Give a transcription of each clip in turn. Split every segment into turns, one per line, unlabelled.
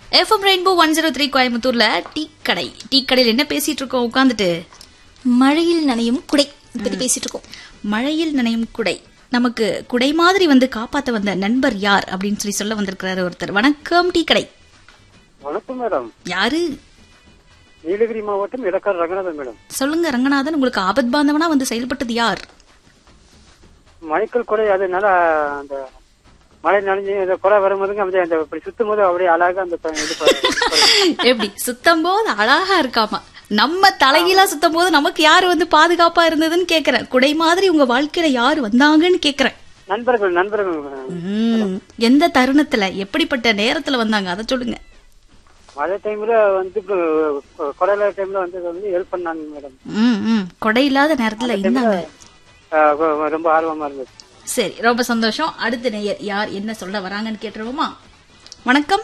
FM rainbow one zero three கோயம்புத்தூர்ல tea கடை tea கடையில் என்ன பேசிட்டு இருக்கோம் உட்காந்துட்டு
மழையில் நனையும் குடை இதை பத்தி பேசிட்டு இருக்கோம்
மழையில் நனையும் குடை நமக்கு குடை மாதிரி வந்து காப்பாத்த வந்த நண்பர் யார் அப்படின்னு சொல்லி சொல்ல வந்திருக்கிறாரு ஒருத்தர் வணக்கம் டீ கடை
வணக்கம் மேடம்
யாரு
நீலகிரி மாவட்டம் இடக்கார் ரங்கநாதன் மேடம்
சொல்லுங்க ரங்கநாதன் உங்களுக்கு ஆபத் பாந்தவனா வந்து செயல்பட்டது யார்
மழைக்கல் கொடை அதனால அந்த மழை நனைஞ்சு இந்த கொடை வரும்போதுங்க அப்படியே அந்த இப்படி சுத்தும் போது அப்படியே அழகா அந்த ப- இது ப-
எப்படி சுத்தம் போது அழகா இருக்காமா நம்ம தலைகீழா சுத்தம் போது நமக்கு யாரு வந்து பாதுகாப்பா இருந்ததுன்னு கேக்குறேன் குடை மாதிரி உங்க வாழ்க்கையில யாரு வந்தாங்கன்னு கேக்குறேன்
நண்பர்கள் நண்பர்கள் மேடம்.
உம், எந்த தருணத்துல எப்படிப்பட்ட நேரத்துல வந்தாங்க அதை சொல்லுங்க
மழை டைம்ல வந்து இப்ப கொ- கொடையில டைம்ல வந்து வந்து ஹெல்ப் பண்ணாங்க மேடம்
ம், ம். கொடை இல்லாத நேரத்துல இருந்தாங்க
ஆஹ் கொ- ரொம்ப ஆர்வமா இருந்தது
சரி ரொம்ப சந்தோஷம் அடுத்த நேயர் யார் என்ன சொல்ல வராங்கன்னு கேட்டுருவோமா வணக்கம்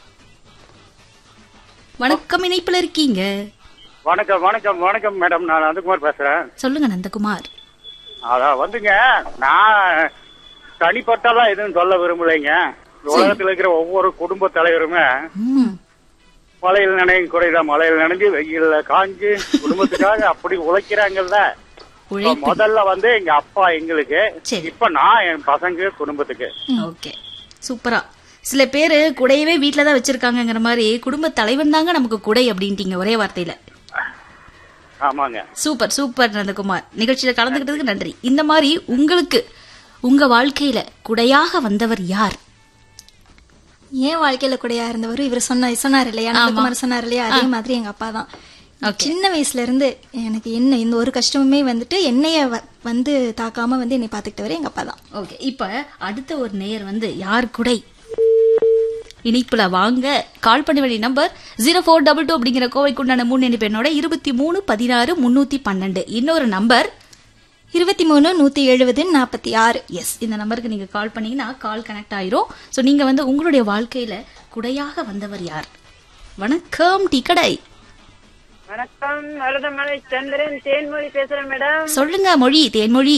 வணக்கம் இணைப்புல இருக்கீங்க
வணக்கம் வணக்கம் வணக்கம் மேடம் நான் நந்தகுமார் பேசுறேன்
சொல்லுங்க நந்தகுமார்
அதான் வந்துங்க நான் தனிப்பட்டலாம் எதுவும் சொல்ல விரும்பலைங்க உலகத்துல இருக்கிற ஒவ்வொரு குடும்ப தலைவருமே
ம்,
மலையில் நினையும் குறைதான் மலையில் நினைஞ்சு வெயில்ல காஞ்சு குடும்பத்துக்காக அப்படி உழைக்கிறாங்கல்ல இப்ப
உழைப்பு
முதல்ல வந்து எங்க அப்பா எங்களுக்கு
சரி.
இப்ப நான் என் பசங்க குடும்பத்துக்கு
ஓகே சூப்பரா சில பேரு குடையவே வீட்ல தான் வச்சிருக்காங்கங்கிற மாதிரி குடும்ப தலைவன் தாங்க நமக்கு குடை அப்படின்ட்டீங்க ஒரே வார்த்தையில
ஆமாங்க
சூப்பர் சூப்பர் நந்தகுமார் நிகழ்ச்சியில கலந்துக்கிட்டதுக்கு நன்றி இந்த மாதிரி உங்களுக்கு உங்க வாழ்க்கையில குடையாக வந்தவர் யார்
ஏன் வாழ்க்கையில கூடயா இருந்தவர் இவர் சொன்ன சொன்னார் இல்லையா நந்தகுமார் சொன்னார் இல்லையா அதே மாதிரி எங்க அப்பா தான் சின்ன வயசுல இருந்து எனக்கு என்ன இந்த ஒரு கஷ்டமுமே வந்துட்டு என்னைய வ- வந்து தாக்காம வந்து என்னை பாத்துக்கிட்டவர் எங்க அப்பா தான்
ஓகே இப்ப அடுத்த ஒரு நேயர் வந்து யார் குடை இணைப்புல வாங்க கால் பண்ண வேண்டிய number zero four double two அப்படிங்கிற கோவைக்குண்டான மூணு எண்ணி பெண்ணோட இருபத்தி மூணு பதினாறு முன்னூத்தி பன்னெண்டு இன்னொரு நம்பர்
இருபத்தி மூணு நூத்தி எழுபது நாற்பத்தி ஆறு
எஸ் இந்த நம்பருக்கு நீங்க கால் பண்ணீங்கன்னா கால் கனெக்ட் ஆயிரும் சோ நீங்க வந்து உங்களுடைய வாழ்க்கையில குடையாக வந்தவர் யார் வணக்கம் டீ கடை
வணக்கம் மருதமலை சந்திரன் தேன்மொழி பேசுறேன் மேடம்
சொல்லுங்க மொழி தேன்மொழி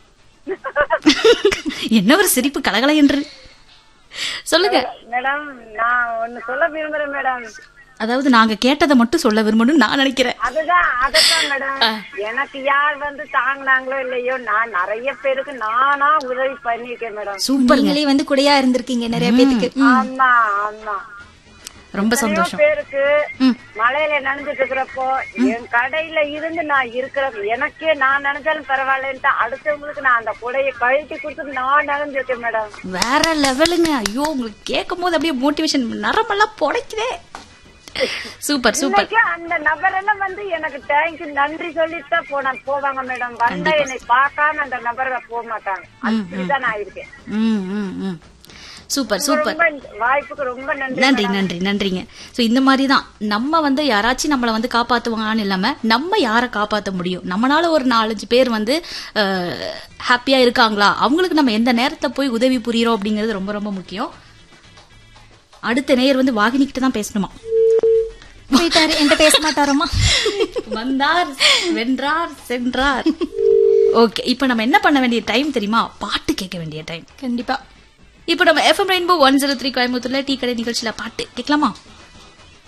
என்ன ஒரு சிரிப்பு கலகல என்று சொல்லுங்க
மேடம் நான் ஒன்னு சொல்ல விரும்புறேன் மேடம்
அதாவது நாங்க கேட்டதை மட்டும் சொல்ல விரும்பணும் நான் நினைக்கிறேன்
அதுதான் அதத்தான் மேடம் எனக்கு யார் வந்து தாங்கினாங்களோ இல்லையோ நான் நிறைய பேருக்கு நானா உதவி பண்ணிருக்கேன் மேடம்
சூப்பருங்க
நீங்களே வந்து குடையா இருந்திருக்கீங்க நிறைய பேத்துக்கு ம்.
ஆமா ஆமா
ரொம்ப
எத்தனையோ
சந்தோஷம்
பேருக்கு மழையில நனைஞ்சிட்டு இருக்கிறப்போ என் கடையில இருந்து நான் இருக்கிற எனக்கே நான் நினைச்சாலும் பரவாயில்லன்ட்டு அடுத்தவங்களுக்கு நான் அந்த குடையை கழட்டி கொடுத்து நான் நனைஞ்சிருக்கேன் மேடம்
வேற லெவலுங்க ஐயோ உங்களுக்கு கேட்கும் போது அப்படியே மோட்டிவேஷன் நரம்பெல்லாம் புடைக்குதே சூப்பர் சூப்பர்
இன்னைக்கு அந்த நபர் எல்லாம் வந்து எனக்கு தேங்க்யூ நன்றி சொல்லிட்டு தான் போன போவாங்க மேடம் வந்தா என்னை பார்க்காம அந்த நபரை போக மாட்டாங்க அப்படிதான் நான் இருக்கேன்
ம் ம் ம் சூப்பர் சூப்பர்
ரொம்ப வாய்ப்புக்கு ரொம்ப நன்றி
நன்றி நன்றி நன்றிங்க சோ இந்த மாதிரி தான் நம்ம வந்து யாராச்சும் நம்மளை வந்து காப்பாத்துவாங்கன்னு இல்லாம நம்ம யாரை காப்பாத்த முடியும் நம்மளால ஒரு நாலஞ்சு பேர் வந்து ஹாப்பியா இருக்காங்களா அவங்களுக்கு நம்ம எந்த நேரத்துல போய் உதவி புரியுறோம் அப்படிங்கிறது ரொம்ப ரொம்ப முக்கியம் அடுத்த நேயர் வந்து வாகினி கிட்ட தான் பேசணுமா
போயிட்டாரு என்கிட்ட பேச மாட்டாரம்மா
வந்தார் வென்றார் சென்றார் ஓகே இப்போ நம்ம என்ன பண்ண வேண்டிய டைம் தெரியுமா பாட்டு கேட்க வேண்டிய டைம்
கண்டிப்பா
இப்போ நம்ம FM rainbow one zero three கோயம்புத்தூர்ல டீ கடை நிகழ்ச்சியில பாட்டு கேட்கலாமா